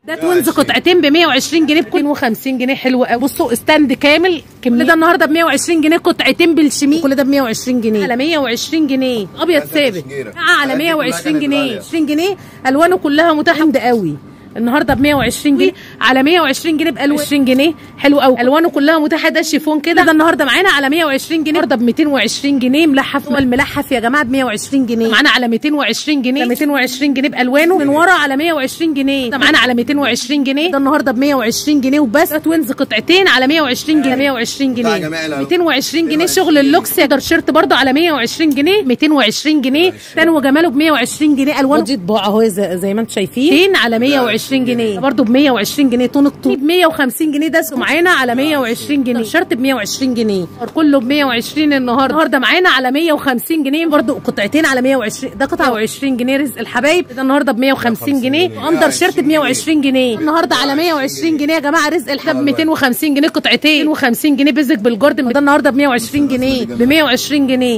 ده توينز قطعتين ب 120 جنيه ب 250 جنيه حلو قوي بصوا استاند كامل كل ده النهارده ب 120 جنيه قطعتين بالشميل كل ده ب 120 جنيه على 120 جنيه ابيض ثابت آه على 120 جنيه 20 جنيه الوانه كلها متاحه قوي النهارده ب 120 جنيه على 120 جنيه ب 20 جنيه حلو قوي الوانه كلها متاحه ده الشيفون كده ده النهارده معانا على 120 جنيه النهارده ب 220 جنيه ملحف الملحف يا جماعه ب 120 جنيه معانا على 220 جنيه 220 جنيه بالوانه من ورا على 120 جنيه ده معانا على 220 جنيه ده النهارده ب 120 جنيه وبس ده توينز قطعتين على 120 جنيه 120 جنيه 220 جنيه شغل اللوكس يقدر شيرت برده على 120 جنيه 220 جنيه تاني وجماله ب 120 جنيه الوان دي طباعه اهو زي, زي ما انتم شايفين على 120 جنيه برده ب 120 جنيه طون الطول ب 150 جنيه ده معانا على 120 جنيه شرط ب 120 جنيه كله ب 120 النهارده النهارده معانا على 150 جنيه برده قطعتين على 120 ده قطعه 20 جنيه رزق الحبايب ده النهارده ب 150 جنيه اندر شيرت ب 120 جنيه النهارده على 120 جنيه يا جماعه رزق الحبايب ب 250 جنيه قطعتين 250 جنيه بيزك بالجاردن ده النهارده ب 120 جنيه ب 120 جنيه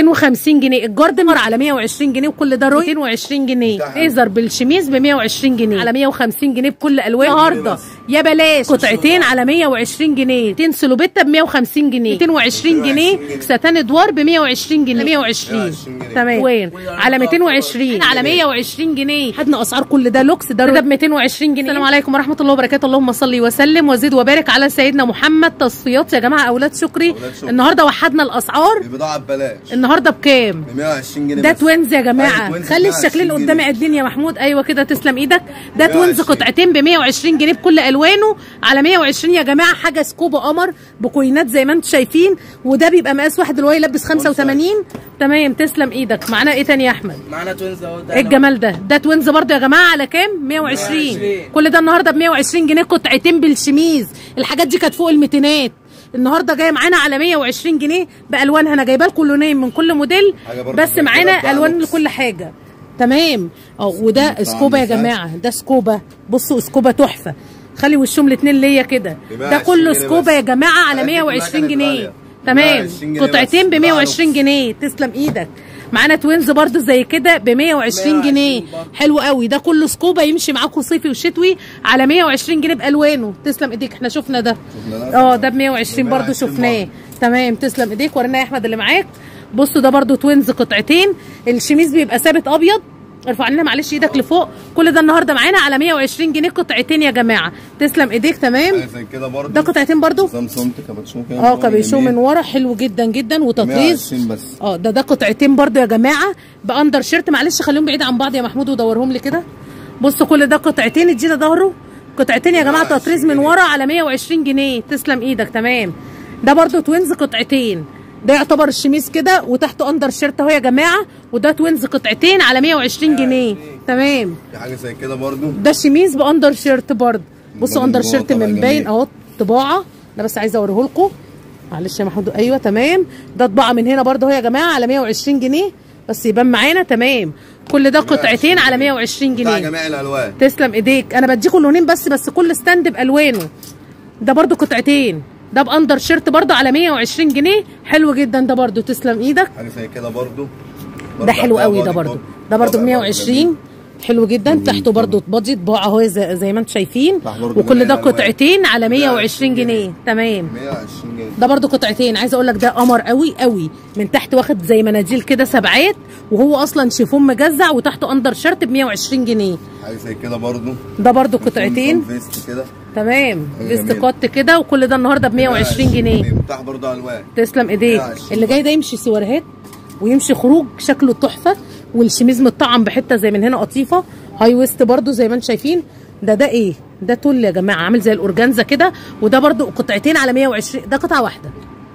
250 جنيه الجاردنر على 120 جنيه وكل ده روي 220 جنيه ليزر بالشميز ب 120 جنيه على 150 جنيه بكل الوان النهارده يا بلاش قطعتين على 120 جنيه 200 سلوبيتا ب 150 جنيه 220 جنيه ستان ادوار ب 120 جنيه 120 تمام وين على 220 على 120 جنيه خدنا اسعار كل ده لوكس ده ده ب 220 جنيه السلام عليكم ورحمه الله وبركاته اللهم صل وسلم وزد وبارك على سيدنا محمد تصفيات يا جماعه اولاد شكري النهارده وحدنا الاسعار البضاعه ببلاش النهارده بكام؟ ب 120 جنيه ده بس. توينز يا جماعه أيوة، توينز خلي 120 الشكلين جنيه. قدامي قدين يا محمود ايوه كده تسلم ايدك ده توينز 120. قطعتين ب 120 جنيه بكل الوانه على 120 يا جماعه حاجه سكوبا قمر بكوينات زي ما انتم شايفين وده بيبقى مقاس واحد اللي هو يلبس 85 تمام تسلم ايدك معانا ايه تاني يا احمد؟ معانا توينز اهو ده ايه الجمال ده ده توينز برضه يا جماعه على كام 120 120. كل ده النهارده ب 120 جنيه قطعتين بالشميز الحاجات دي كانت فوق الميتينات النهارده جايه معانا على 120 جنيه بالوانها انا جايبه لكم لونين من كل موديل حاجة برضه بس زي معانا كده الوان لوكس. لكل حاجه تمام اه وده طبعاً سكوبا يا مثال. جماعه ده سكوبا بصوا سكوبا تحفه خلي وشهم الاثنين ليا كده ب ده 120 كله جنيه سكوبا بس. يا جماعه على حاجات دي كلها 120 كانت جنيه غالية. تمام 120 جنيه قطعتين ب بس. 120 جنيه تسلم ايدك معانا توينز برضو زي كده ب 120 جنيه 120 برضو. حلو قوي ده كله سكوبا يمشي معاكم صيفي وشتوي على 120 جنيه بالوانه تسلم ايديك احنا شفنا ده شفنا ده. اه ده ب 120 برضو 120 شفناه برضو. تمام تسلم ايديك ورينا يا احمد اللي معاك بصوا ده برضو توينز قطعتين الشميز بيبقى ثابت ابيض ارفع لنا معلش ايدك لفوق كل ده النهارده معانا على 120 جنيه قطعتين يا جماعه تسلم ايديك تمام حاجه زي كده برضه ده قطعتين برضو نظام سمت كابتشو كده اه كابيشو من ورا حلو جدا جدا وتطريز 120 بس اه ده ده قطعتين برضو يا جماعه باندر شيرت معلش خليهم بعيد عن بعض يا محمود ودورهم لي كده بصوا كل ده قطعتين ادينا ظهره قطعتين يا جماعه 120 تطريز من جنيه. ورا على 120 جنيه تسلم ايدك تمام ده برضو توينز قطعتين ده يعتبر الشميس كده وتحته اندر شيرت اهو يا جماعه وده توينز قطعتين على 120 جنيه تمام في حاجه زي كده برضه ده شميز باندر شيرت برضه بصوا برضه اندر جوه شيرت طبع من باين جميل. اهو طباعه انا بس عايزه اوريه لكم معلش يا محمود ايوه تمام ده طباعه من هنا برضه اهو يا جماعه على 120 جنيه بس يبان معانا تمام كل ده قطعتين على 120 بتاع جنيه جميع الالوان تسلم ايديك انا بديكم لونين بس بس كل ستاند بالوانه ده برضه قطعتين ده باندر شيرت برضه على 120 جنيه حلو جدا ده برضه تسلم ايدك حاجه زي كده برضه ده حلو قوي ده برضو ده برضو ب 120 حلو جدا تحته برضو بادي طباعه اهو زي, زي ما انتم شايفين تحت برضو وكل ده جميع الألوان. قطعتين على 120 120 جنيه تمام 120 جنيه ده برضو قطعتين عايزه اقول لك ده قمر قوي قوي من تحت واخد زي مناديل كده سبعات وهو اصلا شيفون مجزع وتحته اندر شيرت ب 120 جنيه حاجه زي كده برضه ده برضو قطعتين نظام فيست كده تمام حاجة فيست جميلة. كات كده وكل ده النهارده ب 120 جنيه بتاع برضه الوان تسلم ايديك 120 اللي جاي ده يمشي سوارهات ويمشي خروج شكله تحفه والشميز متطعم بحته زي من هنا قطيفه هاي ويست برضو زي ما انتم شايفين ده ده ايه ده تول يا جماعه عامل زي الاورجانزا كده وده برضو قطعتين على 120 ده قطعه واحده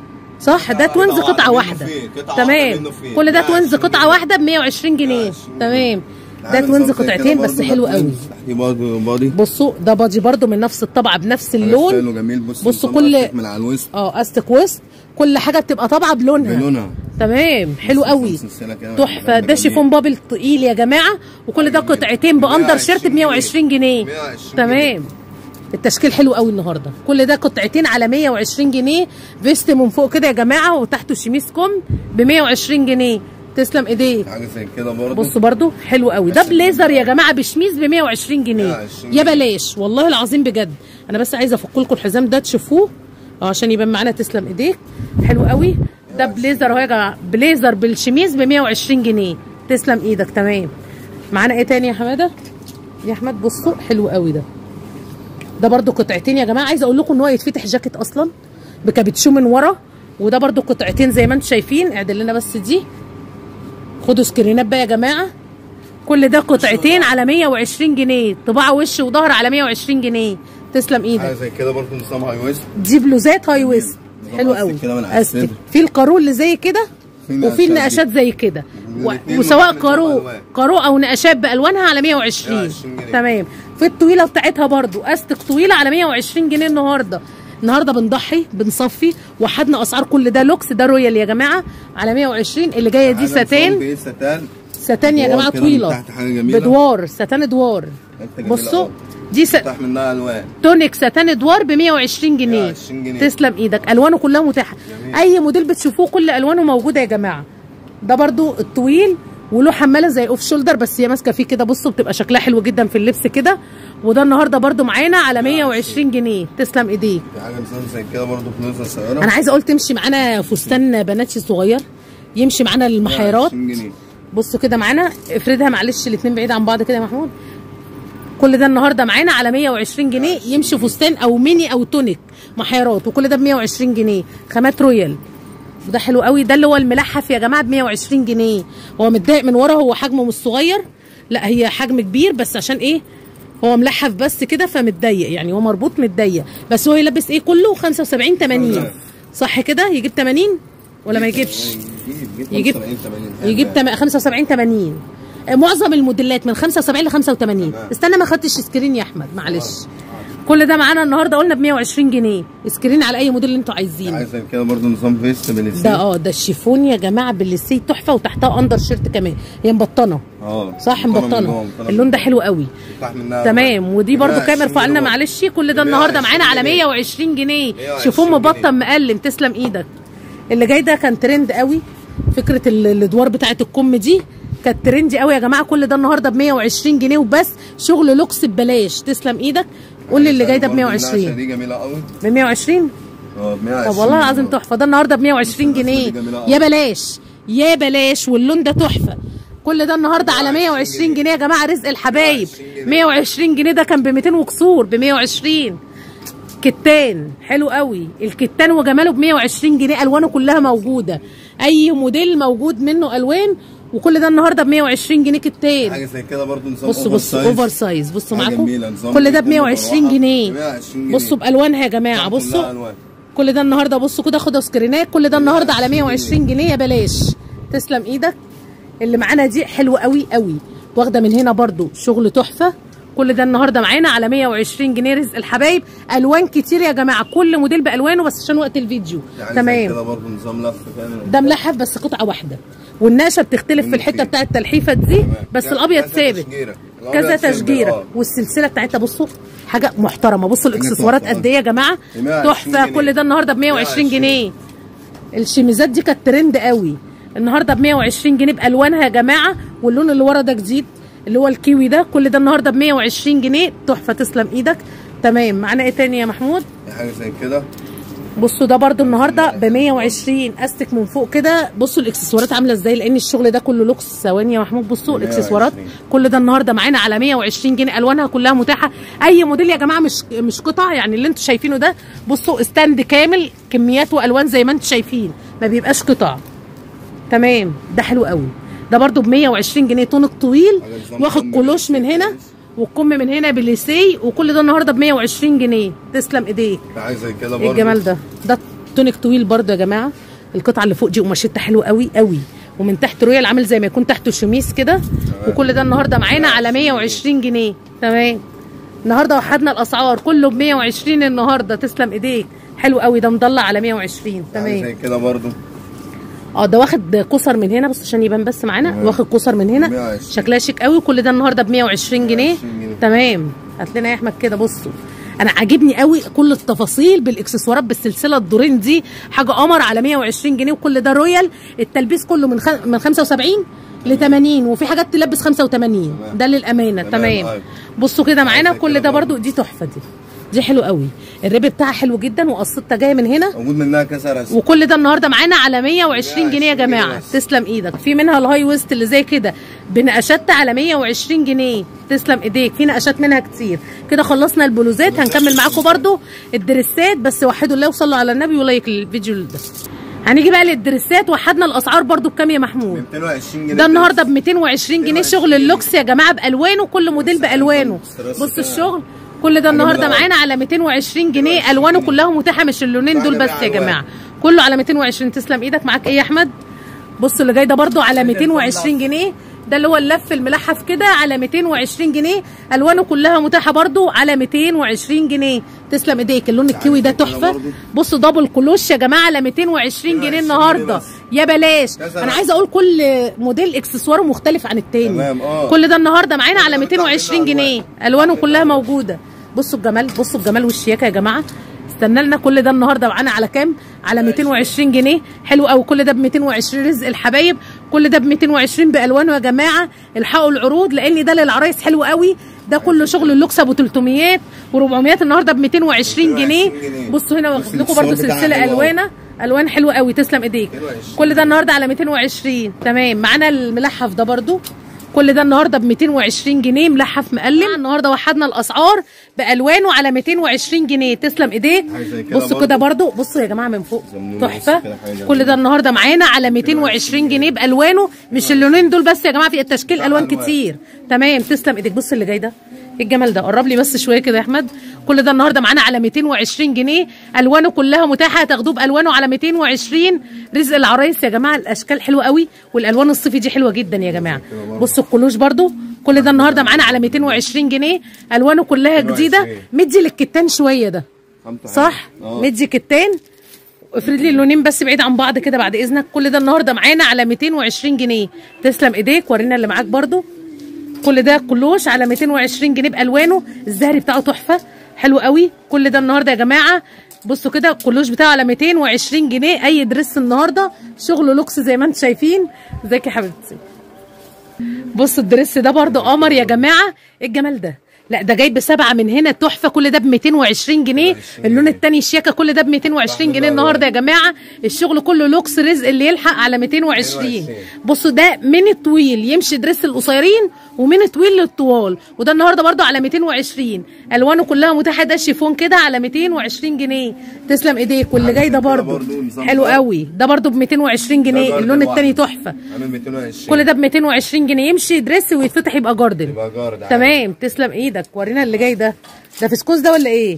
صح ده قطعة توينز واحدة قطعه منه واحده فين؟ قطعة واحدة تمام منه فين؟ كل ده توينز 120 قطعه جنيه. واحده ب 120 جنيه 120 تمام ده عامل توينز نظام زي كده قطعتين بس برضه، حلو ده قوي توينز. تحتيه برضه بادي بصوا ده بادي برضو من نفس الطبعه بنفس اللون ستايله جميل بص بصوا نظام كل أستك من على الوسط اه استك ويست كل حاجه بتبقى طابعه بلونها بلونها تمام حلو بص قوي سلسلة كده تحفه ده جميل. شيفون بابل تقيل يا جماعه وكل ده قطعتين باندر شيرت ب 120 جنيه 120 تمام التشكيل حلو قوي النهارده كل ده قطعتين على 120 جنيه فيست من فوق كده يا جماعه وتحته شميس كم ب 120 جنيه تسلم ايديك حاجه زي كده برضو بصوا برضو حلو قوي ده بليزر يا جماعه بشميز ب 120 جنيه 120 يا بلاش والله العظيم بجد انا بس عايزه افك لكم الحزام ده تشوفوه اه عشان يبان معانا تسلم ايديك حلو قوي ده بليزر اهو يا جماعه بليزر بالشميز ب 120 جنيه تسلم ايدك تمام معانا ايه تاني يا حماده يا احمد بصوا حلو قوي ده ده برضو قطعتين يا جماعه عايزه اقول لكم ان هو يتفتح جاكيت اصلا بكابتشو من ورا وده برضو قطعتين زي ما انتم شايفين اعدل لنا بس دي خدوا سكرينات بقى يا جماعه كل ده قطعتين على 120 جنيه طباعه وش وظهر على 120 جنيه تسلم حاجه ايدك زي كده برضو نظام هاي ويست دي بلوزات هاي ويست نظام حلو أستك قوي كده من على أستك. الصدر. في القارو اللي زي كده في وفي نقشات النقشات زي كده و- والاتنين وسواء ممكن نظام قارو ألوان. قارو او نقشات بالوانها على 120 120 جنيه. تمام في الطويله بتاعتها برضو استك طويله على 120 جنيه النهارده النهارده بنضحي بنصفي وحدنا اسعار كل ده لوكس ده رويال يا جماعه على 120 اللي جايه دي حاجة نظام ساتان بإيه ستان ستان يا دوار جماعه كده من طويله تحت حاجة جميلة. بدوار ستان دوار حتة جميلة بصوا أوي. دي س... تفتح منها الوان تونيك ستان دوار ب 120 جنيه 120 جنيه. تسلم ايدك الوانه كلها متاحه جميل. اي موديل بتشوفوه كل الوانه موجوده يا جماعه ده برضو الطويل وله حماله زي اوف شولدر بس هي ماسكه فيه كده بصوا بتبقى شكلها حلو جدا في اللبس كده وده النهارده برضو معانا على 120 جنيه تسلم ايديك في حاجه نظام زي كده برضو بلوزه صغيره انا عايزه اقول تمشي معانا فستان بناتشي صغير يمشي معانا المحيرات 120 جنيه بصوا كده معانا افردها معلش الاثنين بعيد عن بعض كده يا محمود كل ده النهارده معانا على 120 جنيه يمشي فستان او ميني او تونيك محيرات وكل ده ب 120 جنيه خامات رويال وده حلو قوي ده اللي هو الملحف يا جماعه ب 120 جنيه هو متضايق من ورا هو حجمه مش صغير لا هي حجم كبير بس عشان ايه هو ملحف بس كده فمتضيق يعني هو مربوط متضيق بس هو يلبس ايه كله 75 80 صح كده يجيب 80 ولا ما يجيبش يجيب يجيب 75 80 يجيب تم- 75 80 معظم الموديلات من 75 ل 85 تمام. استنى ما خدتش سكرين يا احمد معلش كل ده معانا النهارده قلنا ب 120 جنيه سكرين على اي موديل اللي انتوا عايزينه حاجه زي كده برضو نظام فيست بالستيل ده اه ده الشيفون يا جماعه بالليسي تحفه وتحتها اندر شيرت كمان هي مبطنه اه صح من مبطنه جوه، مبطنة اللون ده من حلو قوي تفتح منها تمام ودي برضو 120 كام ارفع لنا جنيه. معلش كل ده النهارده 120 معانا على جنيه. 120 جنيه 120 شوفوه جنيه. مبطن مقلم تسلم ايدك اللي جاي ده كان ترند قوي فكره ال- الادوار بتاعه الكم دي كانت ترندي قوي يا جماعه كل ده النهارده ب 120 جنيه وبس شغل لوكس ببلاش تسلم ايدك قول لي اللي جاي ده ب برضو النقشة 120 دي جميله قوي ب 120 اه ب 120 طب والله العظيم تحفه ده النهارده ب 120 جنيه جميلة أوي. يا بلاش يا بلاش واللون ده تحفه كل ده النهارده على 120 جنيه يا جماعه رزق الحبايب 120 جنيه. 120 جنيه ده كان ب 200 وكسور ب 120 كتان حلو قوي الكتان وجماله ب 120 جنيه الوانه كلها موجوده اي موديل موجود منه الوان وكل ده النهارده ب 120 جنيه كتان حاجه زي كده برضو نظام بصوا أوفر بصوا سايز. اوفر سايز بصوا حاجة معاكم جميلة، نظام كل ده ب جدا 120 مروحة. جنيه 120 جنيه. بصوا بالوانها يا جماعه كلها بصوا ألوان. كل ده النهارده بصوا كده خدوا سكرينات كل ده النهارده على 120 جنيه يا بلاش تسلم ايدك اللي معانا دي حلوه قوي قوي واخده من هنا برضو شغل تحفه كل ده النهارده معانا على 120 جنيه رزق الحبايب الوان كتير يا جماعه كل موديل بالوانه بس عشان وقت الفيديو يعني زي تمام كده برضو نظام لف كامل ده ملحف بس قطعه واحده والناشة بتختلف في الحته بتاعه التلحيفه دي بس كذا- الابيض كذا ثابت تشجيرة. كذا الأبيض ثابت، تشجيره آه. والسلسله بتاعتها بصوا حاجه محترمه بصوا الاكسسوارات تحفة. قد ايه يا جماعه 120 تحفه جنيه. كل ده النهارده ب 120 120 جنيه الشميزات دي كانت ترند قوي النهارده ب 120 جنيه بالوانها يا جماعه واللون اللي ورا ده جديد اللي هو الكيوي ده كل ده النهارده ب 120 جنيه تحفه تسلم ايدك تمام معانا ايه تاني يا محمود حاجه زي كده بصوا ده برضو النهارده ب 120 استك من فوق كده بصوا الاكسسوارات عامله ازاي لان الشغل ده كله لوكس ثواني يا محمود بصوا 120. الاكسسوارات كل ده النهارده معانا على 120 جنيه الوانها كلها متاحه اي موديل يا جماعه مش مش قطع يعني اللي انتوا شايفينه ده بصوا ستاند كامل كميات والوان زي ما انتوا شايفين ما بيبقاش قطع تمام ده حلو قوي ده برضو ب 120 جنيه تونك طويل حاجة نظام واخد كم كلوش من بالليسي هنا كويس. والكم من هنا بالليسي وكل ده النهارده ب 120 جنيه تسلم ايديك حاجه زي كده ايه برضو الجمال ده ده تونيك طويل برضو يا جماعه القطعه اللي فوق دي قماشتها حلوه قوي قوي ومن تحت رويال عامل زي ما يكون تحته شميس كده وكل ده النهارده معانا على 120 جنيه تمام النهارده وحدنا الاسعار كله ب 120 النهارده تسلم ايديك حلو قوي ده مضلع على 120 حاجه تمام زي كده برضو اه ده واخد قصر من هنا بص عشان يبان بس معانا تمام. واخد قصر من هنا 120. شكلها شيك قوي كل ده النهارده ب 120 جنيه 120 جنيه. تمام هات لنا يا احمد كده بصوا انا عاجبني قوي كل التفاصيل بالاكسسوارات بالسلسله الدورين دي حاجه قمر على 120 جنيه وكل ده رويال التلبيس كله من خ... من 75 ل 80 وفي حاجات تلبس 85 ده للامانه تمام، تمام أيوة. بصوا كده معانا عايزة كل كده ده برضو برضو. دي تحفه دي دي حلو قوي الريب بتاعها حلو جدا وقصتها جايه من هنا موجود منها كذا رسم وكل ده النهارده معانا على 120 جنيه يا 120 جنيه جماعه بس. تسلم ايدك في منها الهاي ويست اللي زي كده بنقشات على 120 جنيه تسلم ايديك في نقشات منها كتير كده خلصنا البلوزات هنكمل معاكم برضو الدريسات بس وحدوا الله وصلوا على النبي ولايك الفيديو ده هنيجي بقى للدريسات وحدنا الاسعار برضو بكام يا محمود 220 جنيه ده النهارده ب 220 جنيه شغل اللوكس يا جماعه بالوانه كل موديل بالوانه بص الشغل كل ده النهارده معانا على 220 جنيه الوانه كلها متاحه مش اللونين دول بس يا جماعه كله على 220 تسلم ايدك معاك ايه يا احمد بص اللي جاي ده برضو على 220 جنيه ده اللي هو اللف الملحف كده على 220 جنيه الوانه كلها متاحه برضو على 220 جنيه تسلم ايديك اللون الكيوي ده تحفه بصوا دبل كلوش يا جماعه على 220 جنيه 220 النهارده بس. يا بلاش كذا انا رقم. عايزه اقول كل موديل اكسسواره مختلف عن التاني تمام، آه. كل ده النهارده معانا على كل ده 220 بتاع جنيه ألوان. الوانه كلها موجوده بصوا الجمال بصوا الجمال والشياكه يا جماعه استنى لنا كل ده النهارده معانا على كام على 220 جنيه حلو قوي كل ده ب 220 رزق الحبايب كل ده ب 220 بالوانه يا جماعه الحقوا العروض لان ده للعرايس حلو قوي ده كله شغل اللوكس ابو 300 و400 النهارده ب 220 جنيه 220 جنيه. بصوا هنا واخد لكم الصور برده بتاعها سلسله حلوة أوي. الوانه الوان حلوه قوي تسلم ايديك 220. كل ده النهارده على 220 تمام معانا الملحف ده برده كل ده النهارده ب 220 جنيه ملحف مقلم النهارده وحدنا الاسعار بالوانه على 220 جنيه تسلم ايديك حاجة زي كده بصوا كده برضو. برده بصوا يا جماعه من فوق زمنونة تحفه بص كده حاجة جميلة. كل ده النهارده معانا على 220 جنيه بالوانه مش اللونين دول بس يا جماعه في التشكيل لا، الوان ألوان. كتير تمام تسلم ايديك بص اللي جاي ده ايه الجمال ده قرب لي بس شويه كده يا احمد كل ده النهارده معانا على 220 جنيه الوانه كلها متاحه هتاخدوه بالوانه على 220 رزق العرايس يا جماعه الاشكال حلوه قوي والالوان الصيفي دي حلوه جدا يا جماعه بصوا الكلوش برضو كل ده النهارده معانا على 220 جنيه الوانه كلها جديده 220. مدي للكتان شويه ده خامته صح حلوة. آه. مدي كتان افرد لي اللونين بس بعيد عن بعض كده بعد اذنك كل ده النهارده معانا على 220 جنيه تسلم ايديك ورينا اللي معاك برضو كل ده كلوش على 220 جنيه بالوانه الزهري بتاعه تحفه حلو قوي كل ده النهارده يا جماعه بصوا كده الكلوش بتاعه على 220 جنيه اي دريس النهارده شغل لوكس زي ما انتم شايفين ازيك يا حبيبتي بصوا الدريس ده برضه قمر يا جماعه ايه الجمال ده لا ده جايب سبعه من هنا تحفه كل ده ب 220 جنيه اللون التاني الشياكه كل ده ب 220 جنيه النهارده يا جماعه الشغل كله لوكس رزق اللي يلحق على 220 220. بصوا ده من الطويل يمشي دريس القصيرين ومن الطويل للطوال وده النهارده برضه على 220 الوانه كلها متاحه ده شيفون كده على 220 جنيه تسلم ايديك واللي جاي ده برضه برضه نظام حلو ده. قوي ده برضه ب 220 ده جنيه جاردن اللون التاني واحد. تحفه عامل 220 كل ده ب 220 جنيه يمشي دريس ويتفتح يبقى جاردن يبقى جارد عادي. تمام تسلم ايدك ورينا اللي جاي ده ده فسكوس ده ولا ايه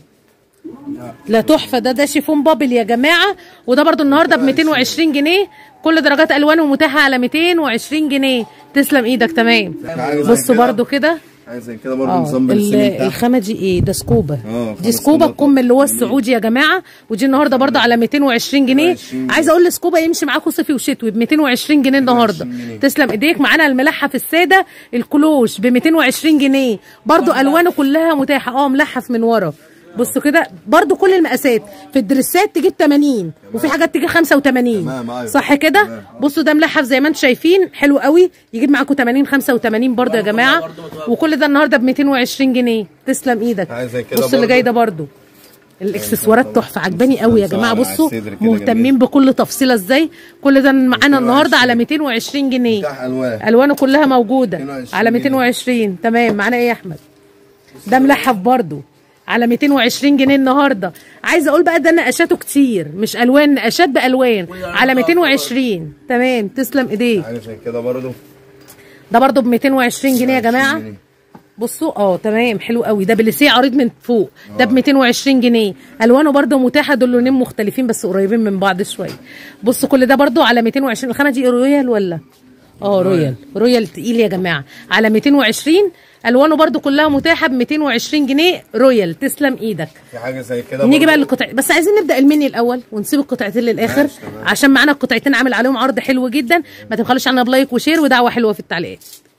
لا تحفه ده ده شيفون بابل يا جماعه وده برضو النهارده ب 220 جنيه كل درجات الوانه متاحه على 220 جنيه تسلم ايدك تمام حاجة زي بصوا كده. برضو كده حاجه زي كده برضه اه نظام ال- بالسمين تحت الخامه دي ايه ده سكوبا اه، دي خامة سكوبا سكوبا الكم اللي هو جميل. السعودي يا جماعه ودي النهارده برضه على 220 جنيه 220 عايزه اقول سكوبا يمشي معاكم صيفي وشتوي ب 220 جنيه النهارده 220 جنيه. تسلم ايديك معانا الملحف الساده الكلوش ب 220 جنيه برضه الوانه كلها متاحه اه ملحف من ورا بصوا كده برضه كل المقاسات في الدريسات تجيب 80 وفي حاجات تجيب 85 تمام، أيوة. صح كده تمام. بصوا ده ملحف زي ما انتم شايفين حلو قوي يجيب معاكم 80 85 برضه يا جماعه وكل ده النهارده ب 220 جنيه تسلم ايدك حاجة زي كده بص اللي جاي ده برضه. برضه الاكسسوارات تحفه عجباني قوي يا جماعه على بصوا الصدر كده مهتمين بكل تفصيله ازاي كل ده معانا النهارده على 220 جنيه متاح ألوان. الوانه كلها موجوده 220 على جنيه. 220 تمام معانا ايه يا احمد ده ملحف برضه على 220 جنيه النهارده عايزه اقول بقى ده نقشاته كتير مش الوان نقشات بالوان على 220 تمام تسلم ايديك حاجه زي كده برضه ده برضه ب 220 جنيه يا 220 جماعه جنيه. بصوا اه تمام حلو قوي ده بليسيه عريض من فوق ده ب 220 جنيه الوانه برده متاحه دول لونين مختلفين بس قريبين من بعض شويه بصوا كل ده برده على 220 الخامه دي رويال ولا اه رويال رويال تقيل يا جماعه على 220 الوانه برده كلها متاحه ب 220 جنيه رويال تسلم ايدك في حاجه زي كده نيجي بقى برضه. للقطع بس عايزين نبدا المني الاول ونسيب القطعتين للاخر ماشي، تمام. عشان معانا القطعتين عامل عليهم عرض حلو جدا ما تبخلوش عنا بلايك وشير ودعوه حلوه في التعليقات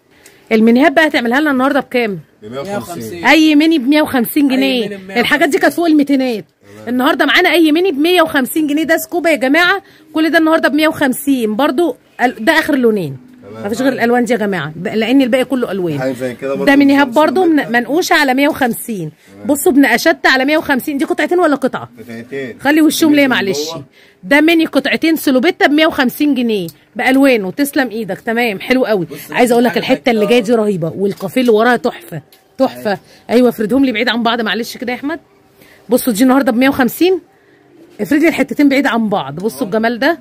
المنيهات بقى هتعملها لنا النهارده بكام ب 150 اي ميني ب 150 جنيه ميني ب 150. الحاجات دي كانت فوق ال 200 النهارده معانا اي ميني ب 150 جنيه ده سكوبا يا جماعه كل ده النهارده ب 150 برضو ال- ده اخر لونين تمام. مفيش غير الالوان دي يا جماعه ب- لان الباقي كله الوان حاجه زي كده برضه ده مينيهات بخمسة برضو من- متر. منقوشه على 150 بصوا بنقشات على 150 دي قطعتين ولا قطعه قطعتين خلي وشهم ليه من معلش جوه. ده ميني قطعتين سلوبيتا ب 150 جنيه بالوانه تسلم ايدك تمام حلو قوي عايزه اقول لك حاجة الحته اللي حاجة- جايه دي رهيبه والقافيه اللي وراها تحفه تحفه ايوه افردهم لي بعيد عن بعض معلش كده يا احمد بصوا دي النهارده ب 150 افردي الحتتين بعيد عن بعض بصوا الجمال ده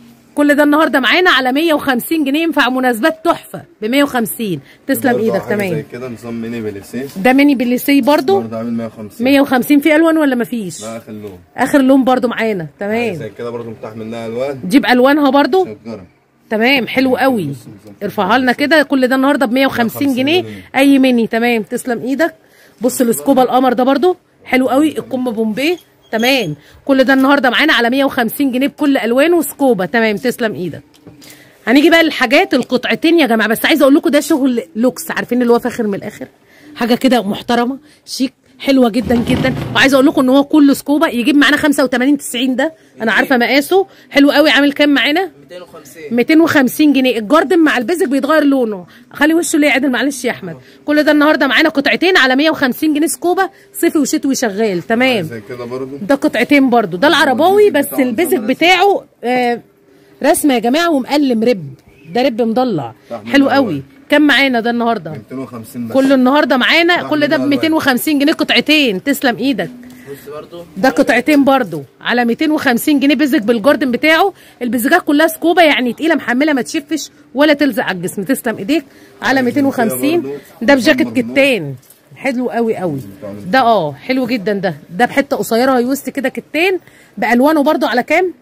كل ده النهارده معانا على 150 جنيه ينفع مناسبات تحفه ب 150 تسلم برضه ايدك حاجة زي تمام كده نظام ميني بليسيه ده ميني بليسي برضو برضه عامل 150 150 في الوان ولا مفيش لا اخر لون اخر لون برضو معانا حاجة تمام زي كده برضه متاح منها الوان جيب الوانها برضو شجره تمام حلو قوي ارفعها لنا كده كل ده النهارده ب 150 جنيه اي ميني تمام تسلم ايدك بص السكوبا القمر ده برضو حلو قوي الكم بومبيه تمام كل ده النهارده معانا على 150 جنيه بكل الوانه سكوبا تمام تسلم ايدك هنيجي بقى للحاجات القطعتين يا جماعه بس عايزه اقول لكم ده شغل لوكس عارفين اللي هو فاخر من الاخر حاجه كده محترمه شيك حلوه جدا جدا وعايزه اقول لكم ان هو كله سكوبا يجيب معانا 85 90 ده انا عارفه مقاسه حلو قوي عامل كام معانا 250 250 جنيه الجاردن مع البيزك بيتغير لونه خلي وشه ليه عدل معلش يا احمد كل ده النهارده معانا قطعتين على 150 جنيه سكوبا صيفي وشتوي شغال تمام زي كده برضه ده قطعتين برضو ده العرباوي بس البيزك بتاعه آه رسمه يا جماعه ومقلم رب ده رب مضلع صح، حلو مضلع. قوي كم معانا ده النهارده 250 بس كله النهارده معانا صح، كل ده ب مضلع. 250 جنيه قطعتين تسلم ايدك بص برضو ده قطعتين برضو على 250 جنيه بيزك بالجاردن بتاعه البيزكات كلها سكوبا يعني تقيله محمله ما تشفش ولا تلزق على الجسم تسلم ايديك على 250 ده بجاكيت كتان حلو قوي قوي ده اه حلو جدا ده ده بحته قصيره هاي وسط كده كتان بالوانه برضو على كام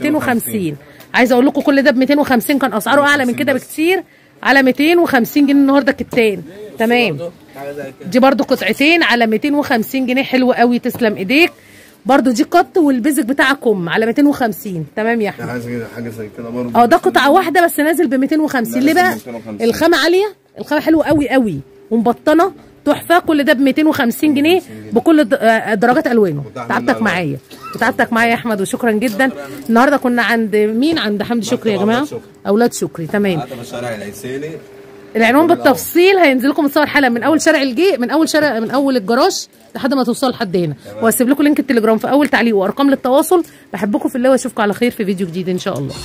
250 عايزه اقول لكم كل ده ب 250 كان اسعاره اعلى من كده بكتير على 250 جنيه النهارده كتان تمام برضو حاجه زي كده دي برضو قطعتين على 250 جنيه حلوه قوي تسلم ايديك برضو دي قط والبيزك بتاعكم على 250 تمام يا في احمد حاجه زي حاجه زي كده برضه اه ده قطعه واحده بس نازل ب 250 لا، ليه بقى نازل ب 250. الخامه عاليه الخامه حلوه قوي قوي ومبطنه تحفه كل ده ب 250 جنيه بكل د- آه، درجات الوانه متاح منه تعبتك ألوان. معايا تعبتك معايا يا احمد وشكرا جدا النهارده كنا عند مين عند حمدي شكري يا أولاد جماعه شكري. اولاد شكري تمام هذا شارع العسيلي العنوان كل بالتفصيل هينزل لكم الصور حالا من اول شارع الجي من اول شارع من اول الجراج لحد ما توصلوا لحد هنا وهسيب لكم لينك التليجرام في اول تعليق وارقام للتواصل بحبكم في الله واشوفكم على خير في فيديو جديد ان شاء الله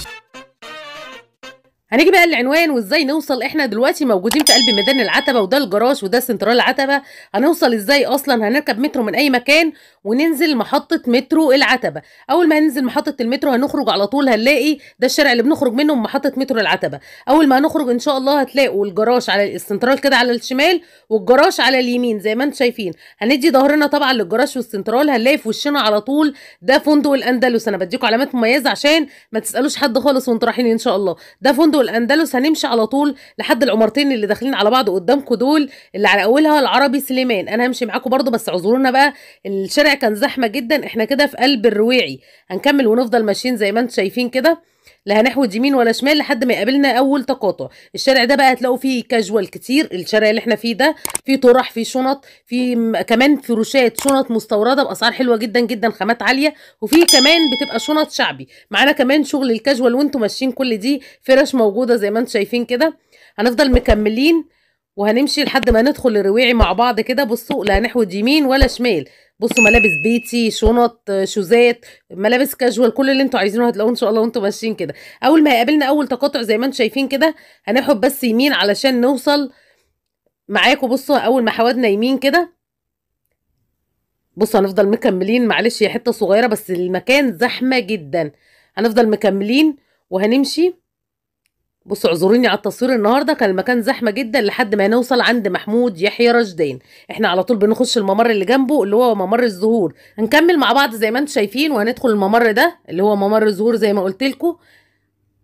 هنيجي بقى للعنوان وازاي نوصل احنا دلوقتي موجودين في قلب ميدان العتبه وده الجراج وده سنترال العتبه هنوصل ازاي اصلا هنركب مترو من اي مكان وننزل محطه مترو العتبه اول ما هننزل محطه المترو هنخرج على طول هنلاقي ده الشارع اللي بنخرج منه من محطه مترو العتبه اول ما هنخرج ان شاء الله هتلاقوا الجراج على السنترال كده على الشمال والجراج على اليمين زي ما انتم شايفين هندي ظهرنا طبعا للجراج والسنترال هنلاقي في وشنا على طول ده فندق الاندلس انا بديكم علامات مميزه عشان ما تسالوش حد خالص وانتوا رايحين ان شاء الله ده فندق الاندلس هنمشي على طول لحد العمارتين اللي داخلين على بعض قدامكم دول اللي على اولها العربي سليمان انا همشي معاكم برضو بس اعذرونا بقى الشارع كان زحمه جدا احنا كده في قلب الرويعي هنكمل ونفضل ماشيين زي ما انتم شايفين كده لا هنحود يمين ولا شمال لحد ما يقابلنا اول تقاطع الشارع ده بقى هتلاقوا فيه كاجوال كتير الشارع اللي احنا فيه ده فيه طرح فيه شنط فيه م- كمان فروشات شنط مستورده باسعار حلوه جدا جدا خامات عاليه وفي كمان بتبقى شنط شعبي معانا كمان شغل الكاجوال وانتم ماشيين كل دي فرش موجوده زي ما انتم شايفين كده هنفضل مكملين وهنمشي لحد ما ندخل الرواعي مع بعض كده بصوا لا هنحود يمين ولا شمال بصوا ملابس بيتي شنط آه، شوزات ملابس كاجوال كل اللي انتوا عايزينه هتلاقوه ان شاء الله وانتوا ماشيين كده اول ما هيقابلنا اول تقاطع زي ما انتوا شايفين كده هناخد بس يمين علشان نوصل معاكم بصوا اول ما حودنا يمين كده بصوا هنفضل مكملين معلش هي حته صغيره بس المكان زحمه جدا هنفضل مكملين وهنمشي بصوا اعذروني على التصوير النهارده كان المكان زحمه جدا لحد ما نوصل عند محمود يحيى رشدين احنا على طول بنخش الممر اللي جنبه اللي هو ممر الزهور هنكمل مع بعض زي ما انتم شايفين وهندخل الممر ده اللي هو ممر الزهور زي ما قلت لكم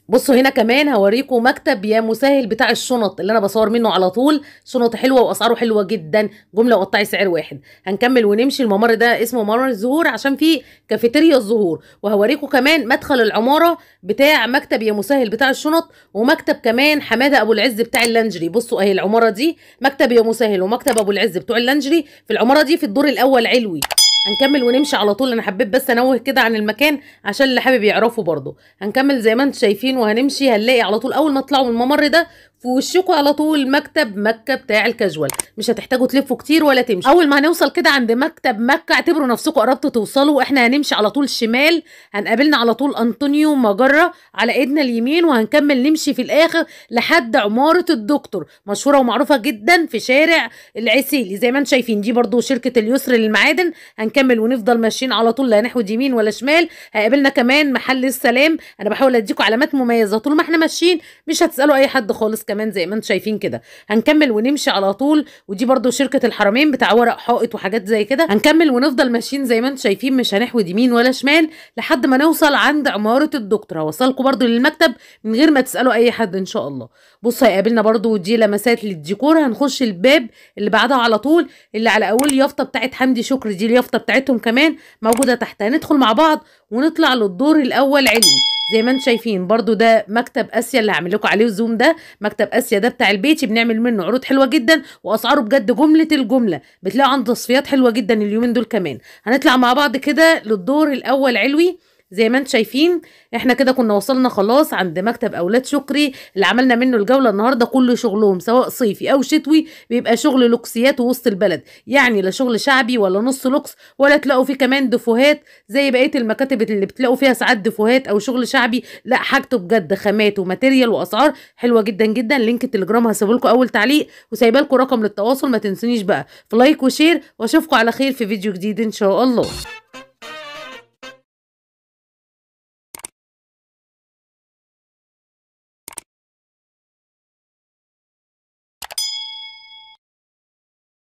بصوا هنا كمان هوريكم مكتب يا مسهل بتاع الشنط اللي انا بصور منه على طول شنط حلوه واسعاره حلوه جدا جمله وقطعي سعر واحد هنكمل ونمشي الممر ده اسمه ممر الزهور عشان فيه كافيتيريا الزهور وهوريكم كمان مدخل العماره بتاع مكتب يا مسهل بتاع الشنط ومكتب كمان حماده ابو العز بتاع اللانجري بصوا اهي العماره دي مكتب يا مسهل ومكتب ابو العز بتوع اللانجري في العماره دي في الدور الاول علوي هنكمل ونمشي على طول انا حبيت بس انوه كده عن المكان عشان اللي حابب يعرفه برضه هنكمل زي ما انتم شايفين وهنمشي هنلاقي على طول اول ما تطلعوا من الممر ده في وشكوا على طول مكتب مكه بتاع الكاجوال مش هتحتاجوا تلفوا كتير ولا تمشي اول ما هنوصل كده عند مكتب مكه اعتبروا نفسكم قربتوا توصلوا احنا هنمشي على طول شمال هنقابلنا على طول انطونيو مجره على ايدنا اليمين وهنكمل نمشي في الاخر لحد عماره الدكتور مشهوره ومعروفه جدا في شارع العسيلي زي ما انتم شايفين دي برضو شركه اليسر للمعادن هنكمل ونفضل ماشيين على طول لا نحو يمين ولا شمال هيقابلنا كمان محل السلام انا بحاول اديكم علامات مميزه طول ما احنا ماشيين مش هتسالوا اي حد خالص كمان زي ما انتم شايفين كده هنكمل ونمشي على طول ودي برضو شركه الحرمين بتاع ورق حائط وحاجات زي كده هنكمل ونفضل ماشيين زي ما انتم شايفين مش هنحود يمين ولا شمال لحد ما نوصل عند عماره الدكتور هوصلكم برضو للمكتب من غير ما تسالوا اي حد ان شاء الله بص هيقابلنا برضو دي لمسات للديكور هنخش الباب اللي بعدها على طول اللي على اول يافطه بتاعت حمدي شكري دي اليافطه بتاعتهم كمان موجوده تحت هندخل مع بعض ونطلع للدور الاول علوي زي ما انتم شايفين برضو ده مكتب اسيا اللي هعمل لكم عليه زوم ده مكتب اسيا ده بتاع البيتي بنعمل منه عروض حلوه جدا واسعاره بجد جمله الجمله بتلاقوا عنده تصفيات حلوه جدا اليومين دول كمان هنطلع مع بعض كده للدور الاول علوي زي ما انتم شايفين احنا كده كنا وصلنا خلاص عند مكتب اولاد شكري اللي عملنا منه الجوله النهارده كل شغلهم سواء صيفي او شتوي بيبقى شغل لوكسيات وسط البلد يعني لا شغل شعبي ولا نص لوكس ولا تلاقوا فيه كمان دفوهات زي بقيه المكاتب اللي بتلاقوا فيها ساعات دفوهات او شغل شعبي لا حاجته بجد خامات وماتيريال واسعار حلوه جدا جدا لينك التليجرام هسيبه لكم اول تعليق وسايبه لكم رقم للتواصل ما تنسونيش بقى في لايك وشير واشوفكم على خير في فيديو جديد ان شاء الله